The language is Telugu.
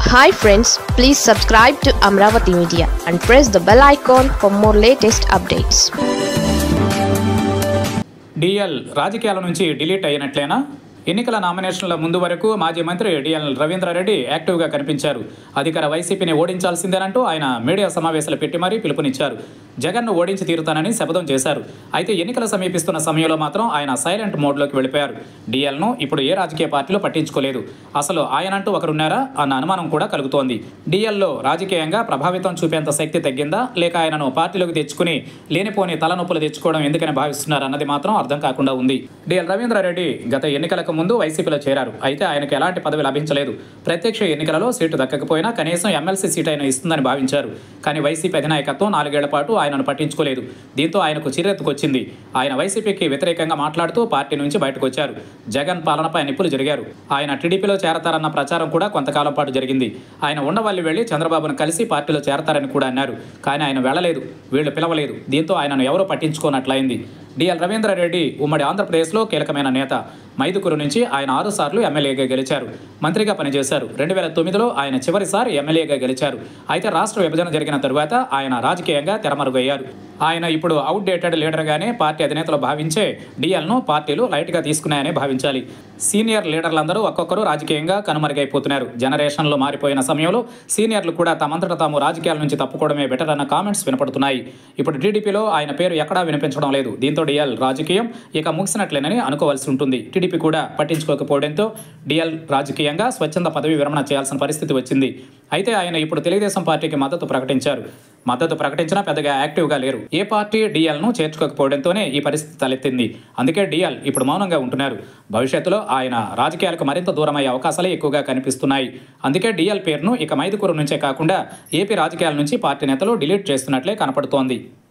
hi friends please subscribe to Amaravati media and press the bell icon for more latest updates DL రాజకీయాల నుంచి డిలీట్ అయినట్లేనా ఎన్నికల నామినేషన్ల ముందు వరకు మాజీ మంత్రి డిఎల్ రవీంద్రారెడ్డి యాక్టివ్గా కనిపించారు అధికార వైసీపీని ఓడించాల్సిందేనంటూ ఆయన మీడియా సమావేశాలు పెట్టి మరీ పిలుపునిచ్చారు జగన్ను ఓడించి తీరుతానని శపథం చేశారు అయితే ఎన్నికలు సమీపిస్తున్న సమయంలో మాత్రం ఆయన సైలెంట్ మోడ్లోకి వెళ్ళిపోయారు డిఎల్ను ఇప్పుడు ఏ రాజకీయ పార్టీలో పట్టించుకోలేదు అసలు ఆయనంటూ ఒకరున్నారా అన్న అనుమానం కూడా కలుగుతోంది డిఎల్లో రాజకీయంగా ప్రభావితం చూపేంత శక్తి తగ్గిందా లేక ఆయనను పార్టీలోకి తెచ్చుకుని లేనిపోని తలనొప్పులు తెచ్చుకోవడం ఎందుకని భావిస్తున్నారు అన్నది మాత్రం అర్థం కాకుండా ఉంది డిఎల్ రవీంద్రారెడ్డి గత ఎన్నికలకు ముందు వైసీపీలో చేరారు అయితే ఆయనకు ఎలాంటి పదవి లభించలేదు ప్రత్యక్ష ఎన్నికలలో సీటు దక్కకపోయినా కనీసం ఎమ్మెల్సీ సీట్ అయినా ఇస్తుందని భావించారు కానీ వైసీపీ అధినాయకత్వం నాలుగేళ్ల పాటు ఆయనను పట్టించుకోలేదు దీంతో ఆయనకు చిరెత్తుకొచ్చింది ఆయన వైసీపీకి వ్యతిరేకంగా మాట్లాడుతూ పార్టీ నుంచి బయటకు వచ్చారు జగన్ పాలనపై నిప్పులు జరిగారు ఆయన టీడీపీలో చేరతారన్న ప్రచారం కూడా కొంతకాలం పాటు జరిగింది ఆయన ఉండవల్లి వెళ్లి చంద్రబాబును కలిసి పార్టీలో చేరతారని కూడా అన్నారు కానీ ఆయన వెళ్ళలేదు వీళ్ళు పిలవలేదు దీంతో ఆయనను ఎవరూ పట్టించుకోనట్లయింది డిఎల్ రవీంద్రారెడ్డి ఉమ్మడి ఆంధ్రప్రదేశ్లో కీలకమైన నేత మైదుకూరు నుంచి ఆయన ఆరు సార్లు ఎమ్మెల్యేగా గెలిచారు మంత్రిగా పనిచేశారు రెండు వేల తొమ్మిదిలో ఆయన చివరిసారి ఎమ్మెల్యేగా గెలిచారు అయితే రాష్ట్ర విభజన జరిగిన తరువాత ఆయన రాజకీయంగా తెరమరుగయ్యారు ఆయన ఇప్పుడు అవుట్డేటెడ్ లీడర్గానే పార్టీ అధినేతలు భావించే డిఎల్ను పార్టీలు లైట్గా తీసుకున్నాయని భావించాలి సీనియర్ లీడర్లందరూ ఒక్కొక్కరు రాజకీయంగా కనుమరుగైపోతున్నారు జనరేషన్లో మారిపోయిన సమయంలో సీనియర్లు కూడా తమంతట తాము రాజకీయాల నుంచి తప్పుకోవడమే బెటర్ అన్న కామెంట్స్ వినపడుతున్నాయి ఇప్పుడు టీడీపీలో ఆయన పేరు ఎక్కడా వినిపించడం లేదు దీంతో డిఎల్ రాజకీయం ఇక ముగిసినట్లేనని అనుకోవాల్సి ఉంటుంది టీడీపీ కూడా పట్టించుకోకపోవడంతో డిఎల్ రాజకీయంగా స్వచ్ఛంద పదవి విరమణ చేయాల్సిన పరిస్థితి వచ్చింది అయితే ఆయన ఇప్పుడు తెలుగుదేశం పార్టీకి మద్దతు ప్రకటించారు మద్దతు ప్రకటించినా పెద్దగా యాక్టివ్గా లేరు ఏ పార్టీ డిఎల్ను చేర్చుకోకపోవడంతోనే ఈ పరిస్థితి తలెత్తింది అందుకే డిఎల్ ఇప్పుడు మౌనంగా ఉంటున్నారు భవిష్యత్తులో ఆయన రాజకీయాలకు మరింత దూరమయ్యే అవకాశాలే ఎక్కువగా కనిపిస్తున్నాయి అందుకే డిఎల్ పేరును ఇక మైదుకూరు నుంచే కాకుండా ఏపీ రాజకీయాల నుంచి పార్టీ నేతలు డిలీట్ చేస్తున్నట్లే కనపడుతోంది